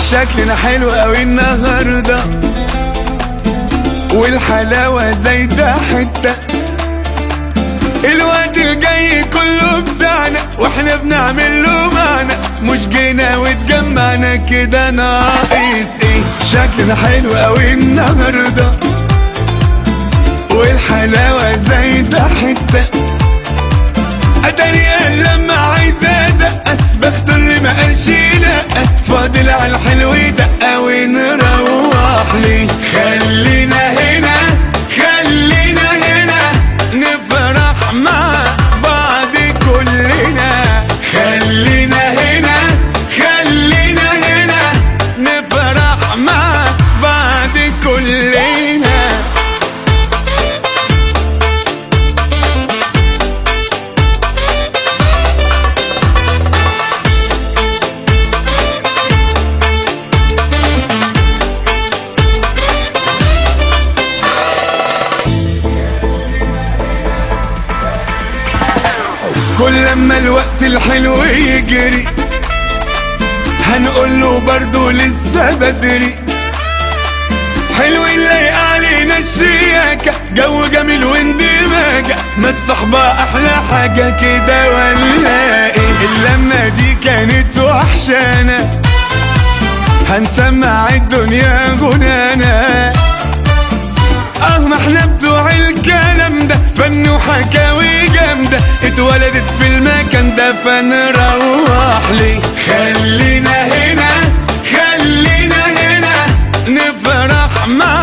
شكلنا حلو قوي النهارده والحلاوة زايدة حتة الوقت الجاي كله بتاعنا واحنا بنعمل له معنى مش جينا واتجمعنا كده ناقص ايه شكلنا حلو قوي النهارده والحلاوة زايدة حتة اتاري قال لما عايزة زقة بختار اللي ما قالش لا فاضل على الحلو دقة ونروح ليه خلينا هنا خلينا هنا نفرح مع بعض كلنا خلينا هنا خلينا هنا نفرح مع بعض كلنا كل لما الوقت الحلو يجري هنقول له برضه لسه بدري حلو نلاقي علينا الشياكة جو جميل واندماجة ما الصحبة أحلى حاجة كده ولا إيه اللمة دي كانت وحشانة هنسمع الدنيا غنانا اه ما احنا بتوع الكلام ده فن وحكاوي جامدة اتولدت في المكان ده فنروح ليه خلينا هنا خلينا هنا نفرح مع